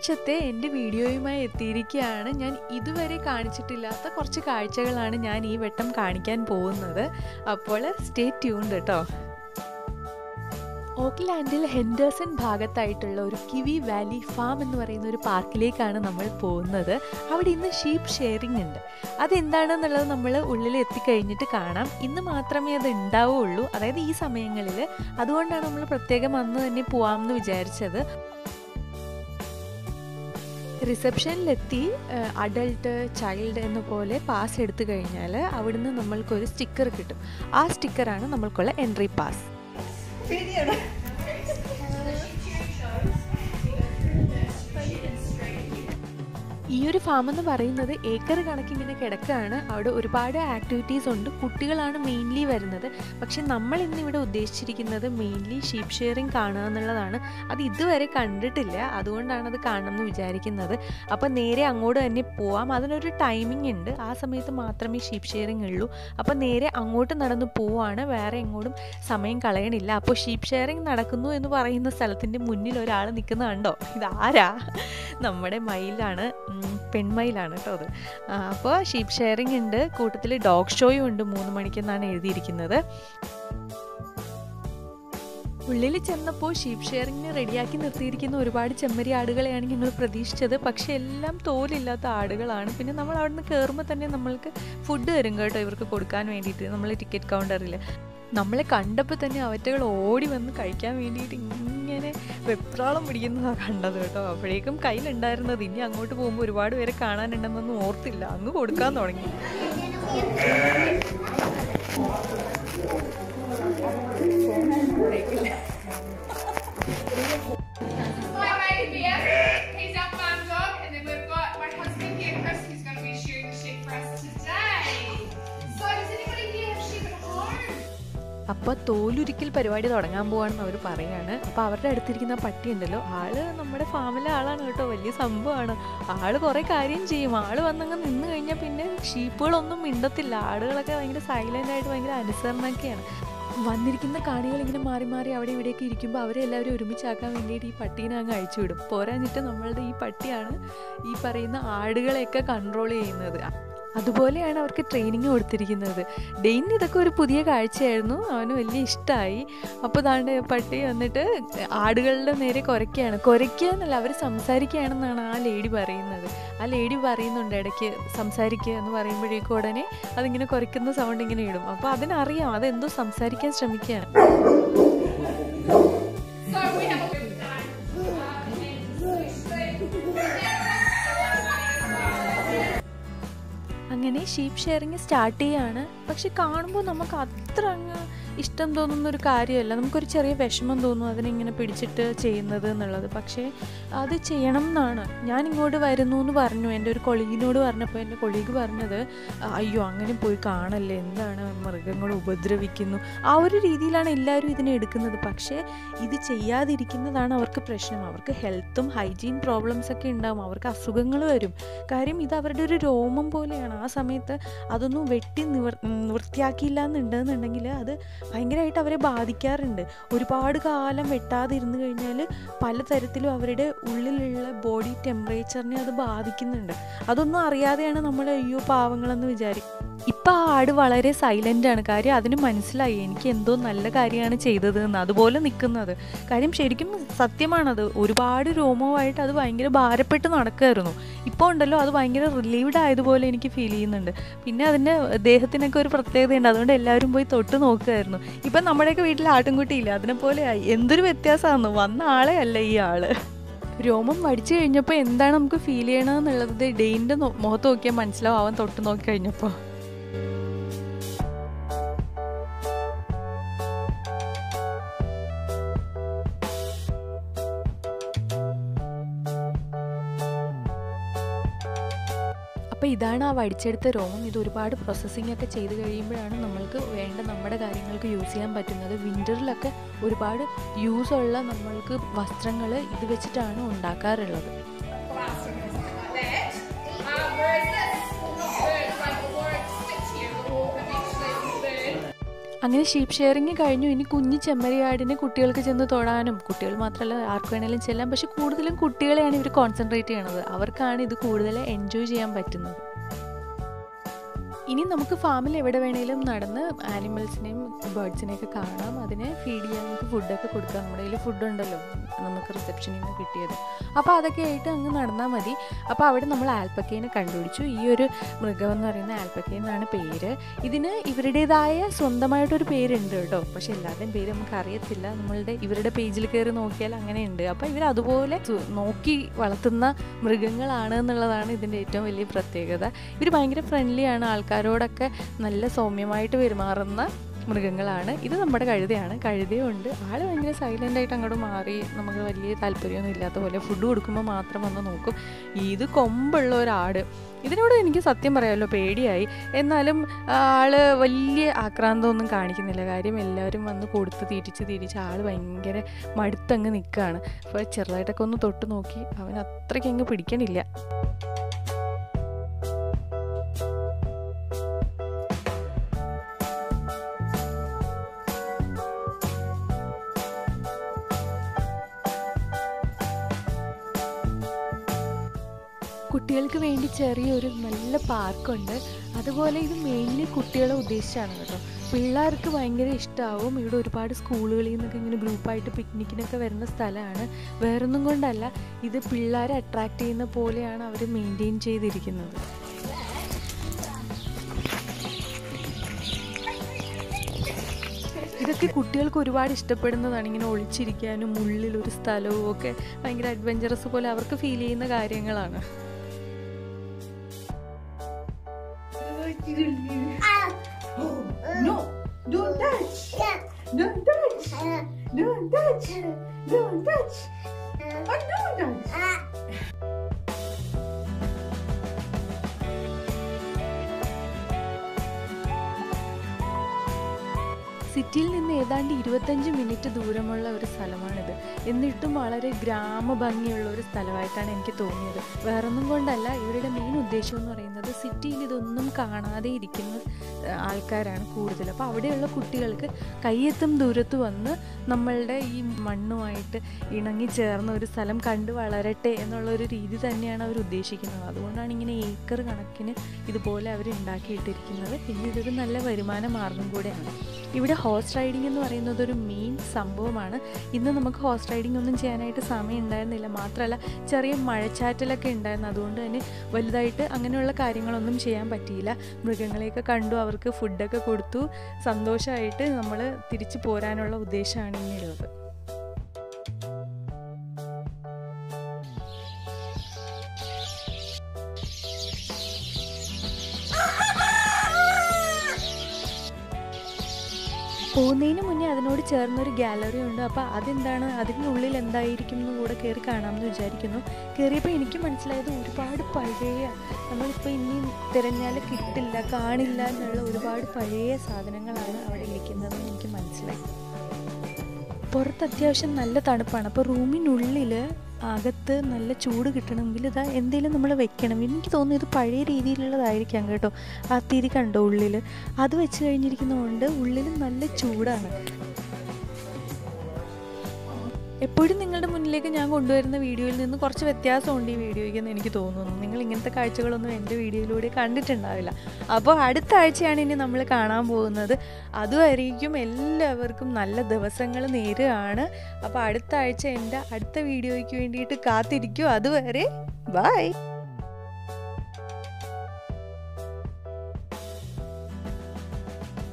പ്രാവശ്യത്തെ എൻ്റെ വീഡിയോയുമായി എത്തിയിരിക്കുകയാണ് ഞാൻ ഇതുവരെ കാണിച്ചിട്ടില്ലാത്ത കുറച്ച് കാഴ്ചകളാണ് ഞാൻ ഈ വട്ടം കാണിക്കാൻ പോകുന്നത് അപ്പോൾ സ്റ്റേ ട്യൂൺഡ് കേട്ടോ ഓക്ലാൻഡിൽ ഹെൻഡേഴ്സൺ ഭാഗത്തായിട്ടുള്ള ഒരു കിവി വാലി ഫാം എന്ന് പറയുന്ന ഒരു പാർക്കിലേക്കാണ് നമ്മൾ പോകുന്നത് അവിടെ ഇന്ന് ഷീപ്പ് ഷെയറിംഗ് ഉണ്ട് അതെന്താണെന്നുള്ളത് നമ്മൾ ഉള്ളിൽ എത്തിക്കഴിഞ്ഞിട്ട് കാണാം ഇന്ന് മാത്രമേ അത് ഉണ്ടാവുള്ളൂ അതായത് ഈ സമയങ്ങളിൽ അതുകൊണ്ടാണ് നമ്മൾ പ്രത്യേകം അന്ന് തന്നെ പോവാമെന്ന് വിചാരിച്ചത് റിസപ്ഷനിലെത്തി അഡൾട്ട് ചൈൽഡ് എന്ന പോലെ പാസ് എടുത്തു കഴിഞ്ഞാൽ അവിടുന്ന് നമ്മൾക്കൊരു സ്റ്റിക്കർ കിട്ടും ആ സ്റ്റിക്കറാണ് നമ്മൾക്കുള്ള എൻട്രി പാസ് ഈ ഒരു ഫാം എന്ന് പറയുന്നത് ഏക്കർ കണക്കിങ്ങനെ കിടക്കുകയാണ് അവിടെ ഒരുപാട് ആക്ടിവിറ്റീസ് ഉണ്ട് കുട്ടികളാണ് മെയിൻലി വരുന്നത് പക്ഷെ നമ്മൾ ഇന്ന് ഇവിടെ ഉദ്ദേശിച്ചിരിക്കുന്നത് മെയിൻലി ഷീപ്പ് ഷെയറിങ് കാണുക എന്നുള്ളതാണ് അത് ഇതുവരെ കണ്ടിട്ടില്ല അതുകൊണ്ടാണ് അത് കാണണം എന്ന് വിചാരിക്കുന്നത് അപ്പോൾ നേരെ അങ്ങോട്ട് തന്നെ പോവാം അതിനൊരു ടൈമിംഗ് ഉണ്ട് ആ സമയത്ത് മാത്രമേ ഷീപ്പ് ഷെയറിങ് ഉള്ളൂ അപ്പോൾ നേരെ അങ്ങോട്ട് നടന്ന് പോവാണ് വേറെ എങ്ങോട്ടും സമയം കളയണില്ല അപ്പോൾ ഷീപ്പ് ഷെയറിങ് നടക്കുന്നു എന്ന് പറയുന്ന സ്ഥലത്തിൻ്റെ മുന്നിൽ ഒരാൾ നിൽക്കുന്ന കണ്ടോ ഇതാരാ നമ്മുടെ മയിലാണ് പെൺമയിലാണ് കേട്ടോ അത് അപ്പോൾ ഷീപ്പ് ഷെയറിംഗ് ഉണ്ട് കൂട്ടത്തിൽ ഡോഗ് ഷോയും ഉണ്ട് മൂന്ന് മണിക്കെന്നാണ് എഴുതിയിരിക്കുന്നത് ഉള്ളിൽ ചെന്നപ്പോൾ ഷീപ്പ് ഷെയറിങ്ങിന് റെഡിയാക്കി നിർത്തിയിരിക്കുന്ന ഒരുപാട് ചെമ്മരി ആടുകളെയാണ് ഞങ്ങൾ പ്രതീക്ഷിച്ചത് പക്ഷേ എല്ലാം തോലില്ലാത്ത ആടുകളാണ് പിന്നെ നമ്മൾ അവിടെ നിന്ന് കയറുമ്പോൾ തന്നെ നമ്മൾക്ക് ഫുഡ് തരും കേട്ടോ ഇവർക്ക് കൊടുക്കാൻ വേണ്ടിയിട്ട് നമ്മൾ ടിക്കറ്റ് കൗണ്ടറിൽ നമ്മളെ കണ്ടപ്പോൾ തന്നെ അവറ്റകൾ ഓടി വന്ന് കഴിക്കാൻ വേണ്ടിയിട്ട് ഇങ്ങനെ വെപ്രാളം പിടിക്കുന്നതാണ് കണ്ടത് കേട്ടോ അപ്പോഴേക്കും കയ്യിലുണ്ടായിരുന്നത് ഇനി അങ്ങോട്ട് പോകുമ്പോൾ ഒരുപാട് പേരെ കാണാനുണ്ടെന്നൊന്നും ഓർത്തില്ല അങ്ങ് കൊടുക്കാൻ തുടങ്ങി Hi, mate, here. He's our farm dog, and then we've got my husband here, Chris, who's going to be shooting the sheep for us today. So, does anybody here have sheep at home? അപ്പോൾ തോലുരിക്കൽ പരിപാടി തുടങ്ങാൻ പോവാണെന്ന് അവർ പറയാണ് അപ്പോൾ അവരുടെ അടുത്തിരിക്കുന്ന പട്ടി ഉണ്ടല്ലോ ആള് നമ്മുടെ ഫാമിലെ ആളാണ് കേട്ടോ വലിയ സംഭവമാണ് ആള് കുറേ കാര്യം ചെയ്യും ആള് വന്നങ്ങ് നിന്ന് കഴിഞ്ഞാൽ പിന്നെ ഷീപ്പുകളൊന്നും മിണ്ടത്തില്ല ആടുകളൊക്കെ ഭയങ്കര സൈലൻ്റ് ആയിട്ട് ഭയങ്കര അനുസരണമൊക്കെയാണ് വന്നിരിക്കുന്ന കാണികൾ ഇങ്ങനെ മാറി മാറി അവിടെ ഇവിടെയൊക്കെ ഇരിക്കുമ്പോൾ അവരെ എല്ലാവരും ഒരുമിച്ചാക്കാൻ വേണ്ടിയിട്ട് ഈ പട്ടീനെ അങ്ങ് അഴിച്ചു വിടും പോരാഞ്ഞിട്ട് നമ്മളുടെ ഈ പട്ടിയാണ് ഈ പറയുന്ന ആടുകളെയൊക്കെ കൺട്രോൾ ചെയ്യുന്നത് അതുപോലെയാണ് അവർക്ക് ട്രെയിനിങ് കൊടുത്തിരിക്കുന്നത് ഡെയിൻ ഇതൊക്കെ ഒരു പുതിയ കാഴ്ചയായിരുന്നു അവന് വലിയ ഇഷ്ടമായി അപ്പോൾ താണ്ട് പട്ടി വന്നിട്ട് ആടുകളുടെ നേരെ കുരയ്ക്കുകയാണ് കുരയ്ക്കുക എന്നല്ല അവർ സംസാരിക്കുകയാണെന്നാണ് ആ ലേഡി പറയുന്നത് ആ ലേഡി പറയുന്നുണ്ട് ഇടയ്ക്ക് സംസാരിക്കുക എന്ന് പറയുമ്പോഴേക്കും ഉടനെ അതിങ്ങനെ കുരയ്ക്കുന്ന സൗണ്ട് ഇങ്ങനെ ഇടും അപ്പോൾ അതിനറിയാം അതെന്തോ സംസാരിക്കാൻ ശ്രമിക്കുകയാണ് So, we have a bit of time. Uh, and അങ്ങനെ ഷീപ്പ് ഷെയറിങ് സ്റ്റാർട്ട് ചെയ്യാണ് പക്ഷെ കാണുമ്പോൾ നമുക്ക് അത്ര അങ്ങ് ഇഷ്ടം തോന്നുന്ന ഒരു കാര്യമല്ല നമുക്കൊരു ചെറിയ വിഷമം തോന്നും അതിനിങ്ങനെ പിടിച്ചിട്ട് ചെയ്യുന്നത് എന്നുള്ളത് പക്ഷേ അത് ചെയ്യണം എന്നാണ് ഞാൻ ഇങ്ങോട്ട് വരുന്നു എന്ന് പറഞ്ഞു എൻ്റെ ഒരു കൊളീഗിനോട് പറഞ്ഞപ്പോൾ എൻ്റെ കൊളീഗ് പറഞ്ഞത് അയ്യോ അങ്ങനെ പോയി കാണല്ലേ എന്താണ് മൃഗങ്ങൾ ഉപദ്രവിക്കുന്നു ആ ഒരു രീതിയിലാണ് എല്ലാവരും ഇതിനെ എടുക്കുന്നത് പക്ഷേ ഇത് ചെയ്യാതിരിക്കുന്നതാണ് അവർക്ക് പ്രശ്നം അവർക്ക് ഹെൽത്തും ഹൈജീൻ പ്രോബ്ലംസ് ഒക്കെ ഉണ്ടാവും അവർക്ക് അസുഖങ്ങൾ വരും കാര്യം ഇത് അവരുടെ ഒരു രോമം പോലെയാണ് ആ സമയത്ത് അതൊന്നും വെട്ടി നിവർ വൃത്തിയാക്കിയില്ല എന്നുണ്ടെന്നുണ്ടെങ്കിൽ അത് ഭയങ്കരമായിട്ട് അവരെ ബാധിക്കാറുണ്ട് ഒരുപാട് കാലം വെട്ടാതിരുന്ന് കഴിഞ്ഞാൽ പലതരത്തിലും അവരുടെ ഉള്ളിലുള്ള ബോഡി ടെമ്പറേച്ചറിനെ അത് ബാധിക്കുന്നുണ്ട് അതൊന്നും അറിയാതെയാണ് നമ്മൾ അയ്യോ പാവങ്ങളെന്ന് വിചാരിക്കും ഇപ്പം ആ ആട് വളരെ സൈലൻ്റ് ആണ് കാര്യം അതിന് മനസ്സിലായി എനിക്ക് എന്തോ നല്ല കാര്യമാണ് ചെയ്തത് എന്ന് അതുപോലെ നിൽക്കുന്നത് കാര്യം ശരിക്കും സത്യമാണത് ഒരുപാട് രോമവുമായിട്ട് അത് ഭയങ്കര ഭാരപ്പെട്ട് നടക്കുമായിരുന്നു ഇപ്പോൾ ഉണ്ടല്ലോ അത് ഭയങ്കര റിലീവ്ഡ് ആയതുപോലെ എനിക്ക് ഫീൽ ചെയ്യുന്നുണ്ട് പിന്നെ അതിൻ്റെ ദേഹത്തിനൊക്കെ ഒരു പ്രത്യേകതയുണ്ട് അതുകൊണ്ട് എല്ലാവരും പോയി തൊട്ട് നോക്കുമായിരുന്നു ഇപ്പം നമ്മുടെയൊക്കെ വീട്ടിൽ ആട്ടിൻകുട്ടിയില്ല അതിനെപ്പോലെ ആയി എന്തൊരു വ്യത്യാസമാണെന്ന് വന്ന ആളെ അല്ല ഈ ആള് രോമം വടിച്ചു കഴിഞ്ഞപ്പോൾ എന്താണ് നമുക്ക് ഫീൽ ചെയ്യണമെന്നുള്ളത് ഡെയിൻ്റെ മുഖത്ത് നോക്കിയാൽ മനസ്സിലാവും അവൻ തൊട്ട് നോക്കി കഴിഞ്ഞപ്പോൾ അപ്പോൾ ഇതാണ് ആ വടിച്ചെടുത്ത രോമം ഇത് ഒരുപാട് പ്രോസസ്സിംഗ് ഒക്കെ ചെയ്ത് കഴിയുമ്പോഴാണ് നമ്മൾക്ക് വേണ്ട നമ്മുടെ കാര്യങ്ങൾക്ക് യൂസ് ചെയ്യാൻ പറ്റുന്നത് വിൻ്ററിലൊക്കെ ഒരുപാട് യൂസ് ഉള്ള നമ്മൾക്ക് വസ്ത്രങ്ങൾ ഇത് വെച്ചിട്ടാണ് ഉണ്ടാക്കാറുള്ളത് Like that. Uh, whereas this, not birds, like the word sticks here, but eventually it's bird. അങ്ങനെ ഷീപ്പ് ഷെയറിങ് കഴിഞ്ഞു ഇനി കുഞ്ഞു ചെമ്മരിയാടിനെ കുട്ടികൾക്ക് ചെന്ന് തൊടാനും കുട്ടികൾ മാത്രമല്ല ആർക്ക് വേണേലും ചെല്ലാം പക്ഷെ കൂടുതലും കുട്ടികളെയാണ് ഇവർ കോൺസെൻട്രേറ്റ് ചെയ്യണത് അവർക്കാണ് ഇത് കൂടുതൽ എൻജോയ് ചെയ്യാൻ പറ്റുന്നത് ഇനി നമുക്ക് ഫാമിൽ എവിടെ വേണേലും നടന്ന് ആനിമൽസിനെയും ബേർഡ്സിനെയൊക്കെ കാണാം അതിനെ ഫീഡ് ചെയ്യാൻ നമുക്ക് ഫുഡൊക്കെ കൊടുക്കാം നമ്മുടെ കയ്യിൽ ഫുഡ് ഉണ്ടല്ലോ നമുക്ക് റിസപ്ഷനിൽ നിന്ന് കിട്ടിയത് അപ്പോൾ അതൊക്കെ ആയിട്ട് അങ്ങ് നടന്നാൽ മതി അപ്പോൾ അവിടെ നമ്മൾ ആൽപ്പക്കേനെ കണ്ടുപിടിച്ചു ഈ ഒരു മൃഗം എന്ന് പറയുന്ന ആൽപ്പക്ക എന്നാണ് പേര് ഇതിന് ഇവരുടേതായ സ്വന്തമായിട്ടൊരു പേരുണ്ട് കേട്ടോ പക്ഷെ എല്ലാവരുടെയും പേര് നമുക്ക് അറിയത്തില്ല നമ്മളുടെ ഇവരുടെ പേജിൽ കയറി നോക്കിയാൽ അങ്ങനെയുണ്ട് അപ്പോൾ ഇവർ അതുപോലെ സു- നോക്കി വളർത്തുന്ന മൃഗങ്ങളാണ് എന്നുള്ളതാണ് ഇതിൻ്റെ ഏറ്റവും വലിയ പ്രത്യേകത ഇവർ ഭയങ്കര ഫ്രണ്ട്ലിയാണ് ആൾക്കാരോടൊക്കെ നല്ല സൗമ്യമായിട്ട് പെരുമാറുന്ന മൃഗങ്ങളാണ് ഇത് നമ്മുടെ കഴുതയാണ് കഴുതയുണ്ട് ആൾ ഭയങ്കര സൈലൻ്റ് ആയിട്ട് അങ്ങോട്ട് മാറി നമുക്ക് വലിയ താല്പര്യമൊന്നും ഇല്ലാത്ത പോലെ ഫുഡ് കൊടുക്കുമ്പോൾ മാത്രം വന്ന് നോക്കും ഇത് കൊമ്പുള്ള ഒരാട് ഇതിനോട് എനിക്ക് സത്യം പറയാമല്ലോ പേടിയായി എന്നാലും ആള് വലിയ ആക്രാന്തമൊന്നും കാണിക്കുന്നില്ല കാര്യം എല്ലാവരും വന്ന് കൊടുത്ത് തിരിച്ച് തിരിച്ച് ആൾ ഭയങ്കര മടുത്തങ്ങ് നിൽക്കുകയാണ് അപ്പോൾ ചെറുതായിട്ടൊക്കെ ഒന്ന് തൊട്ട് നോക്കി അവൻ അത്രയ്ക്ക് അങ്ങ് പിടിക്കണില്ല കുട്ടികൾക്ക് വേണ്ടി ചെറിയൊരു നല്ല പാർക്കുണ്ട് അതുപോലെ ഇത് മെയിൻലി കുട്ടികളെ ഉദ്ദേശിച്ചാണ് കേട്ടോ പിള്ളേർക്ക് ഭയങ്കര ഇഷ്ടമാവും ഇവിടെ ഒരുപാട് സ്കൂളുകളിൽ നിന്നൊക്കെ ഇങ്ങനെ ഗ്രൂപ്പായിട്ട് പിക്നിക്കിനൊക്കെ വരുന്ന സ്ഥലമാണ് വേറൊന്നും കൊണ്ടല്ല ഇത് പിള്ളേരെ അട്രാക്റ്റ് ചെയ്യുന്ന പോലെയാണ് അവർ മെയിൻറ്റെയിൻ ചെയ്തിരിക്കുന്നത് ഇതൊക്കെ കുട്ടികൾക്ക് ഒരുപാട് ഇഷ്ടപ്പെടുന്നതാണ് ഇങ്ങനെ ഒളിച്ചിരിക്കാനും ഉള്ളിൽ ഒരു സ്ഥലവും ഒക്കെ ഭയങ്കര അഡ്വഞ്ചറസ് പോലെ അവർക്ക് ഫീൽ ചെയ്യുന്ന കാര്യങ്ങളാണ് No, don't touch. Don't touch. Don't touch. Don't touch. Oh, don't touch. സിറ്റിയിൽ നിന്ന് ഏതാണ്ട് ഇരുപത്തഞ്ച് മിനിറ്റ് ദൂരമുള്ള ഒരു സ്ഥലമാണിത് എന്നിട്ടും വളരെ ഗ്രാമഭംഗിയുള്ള ഒരു സ്ഥലമായിട്ടാണ് എനിക്ക് തോന്നിയത് വേറൊന്നും കൊണ്ടല്ല ഇവരുടെ മെയിൻ ഉദ്ദേശം എന്ന് പറയുന്നത് സിറ്റിയിൽ ഇതൊന്നും കാണാതെ ഇരിക്കുന്ന ആ, ആൾക്കാരാണ് കൂടുതൽ അപ്പോൾ അവിടെയുള്ള കുട്ടികൾക്ക് കയ്യെത്തും ദൂരത്ത് വന്ന് നമ്മളുടെ ഈ മണ്ണുമായിട്ട് ഇണങ്ങി ചേർന്ന ഒരു സ്ഥലം കണ്ടു വളരട്ടെ എന്നുള്ള ഒരു രീതി തന്നെയാണ് അവർ ഉദ്ദേശിക്കുന്നത് അതുകൊണ്ടാണ് ഇങ്ങനെ ഏക്കർ കണക്കിന് ഇതുപോലെ അവർ ഉണ്ടാക്കിയിട്ടിരിക്കുന്നത് പിന്നെ ഇതൊരു നല്ല വരുമാന മാർഗം കൂടെയാണ് ഇവിടെ ഹോഴ്സ് റൈഡിംഗ് എന്ന് പറയുന്നത് ഒരു മെയിൻ സംഭവമാണ് ഇന്ന് നമുക്ക് ഹോഴ്സ് റൈഡിംഗ് ഒന്നും ചെയ്യാനായിട്ട് സമയം ഉണ്ടായിരുന്നില്ല മാത്രമല്ല ചെറിയ മഴച്ചാറ്റലൊക്കെ ഉണ്ടായിരുന്നു അതുകൊണ്ട് തന്നെ വലുതായിട്ട് അങ്ങനെയുള്ള കാര്യങ്ങളൊന്നും ചെയ്യാൻ പറ്റിയില്ല മൃഗങ്ങളെയൊക്കെ കണ്ടു അവർക്ക് ഫുഡൊക്കെ കൊടുത്തു സന്തോഷമായിട്ട് നമ്മൾ തിരിച്ചു പോരാനുള്ള ഉദ്ദേശമാണ് ഇനിയുള്ളത് പോകുന്നതിന് മുന്നേ അതിനോട് ചേർന്നൊരു ഗാലറി ഉണ്ട് അപ്പോൾ അതെന്താണ് അതിൻ്റെ ഉള്ളിൽ എന്തായിരിക്കും എന്ന് കൂടെ കയറി കാണാമെന്ന് വിചാരിക്കുന്നു കയറിയപ്പോൾ എനിക്ക് മനസ്സിലായത് ഒരുപാട് പഴയ നമ്മളിപ്പോൾ ഇനി തിരഞ്ഞാൽ കിട്ടില്ല കാണില്ല എന്നുള്ള ഒരുപാട് പഴയ സാധനങ്ങളാണ് അവിടെ ഇരിക്കുന്നതെന്ന് എനിക്ക് മനസ്സിലായി പുറത്ത് അത്യാവശ്യം നല്ല തണുപ്പാണ് അപ്പോൾ റൂമിനുള്ളിൽ അകത്ത് നല്ല ചൂട് കിട്ടണമെങ്കിൽ ഇതാ എന്തെങ്കിലും നമ്മൾ വെക്കണം എനിക്ക് തോന്നുന്നു ഇത് പഴയ രീതിയിലുള്ളതായിരിക്കാം കേട്ടോ ആ തിരി കണ്ടോ ഉള്ളിൽ അത് വെച്ച് കഴിഞ്ഞിരിക്കുന്നതുകൊണ്ട് ഉള്ളിൽ നല്ല ചൂടാണ് എപ്പോഴും നിങ്ങളുടെ മുന്നിലേക്ക് ഞാൻ കൊണ്ടുവരുന്ന വീഡിയോയിൽ നിന്ന് കുറച്ച് വ്യത്യാസമുണ്ട് ഈ വീഡിയോയ്ക്ക് എന്ന് എനിക്ക് തോന്നുന്നു നിങ്ങൾ ഇങ്ങനത്തെ കാഴ്ചകളൊന്നും എൻ്റെ വീഡിയോയിലൂടെ കണ്ടിട്ടുണ്ടാവില്ല അപ്പോൾ അടുത്ത ആഴ്ചയാണ് ഇനി നമ്മൾ കാണാൻ പോകുന്നത് അതുവരെയും എല്ലാവർക്കും നല്ല ദിവസങ്ങൾ നേരുകയാണ് അപ്പോൾ അടുത്ത ആഴ്ച എൻ്റെ അടുത്ത വീഡിയോയ്ക്ക് വേണ്ടിയിട്ട് കാത്തിരിക്കും അതുവരെ ബൈ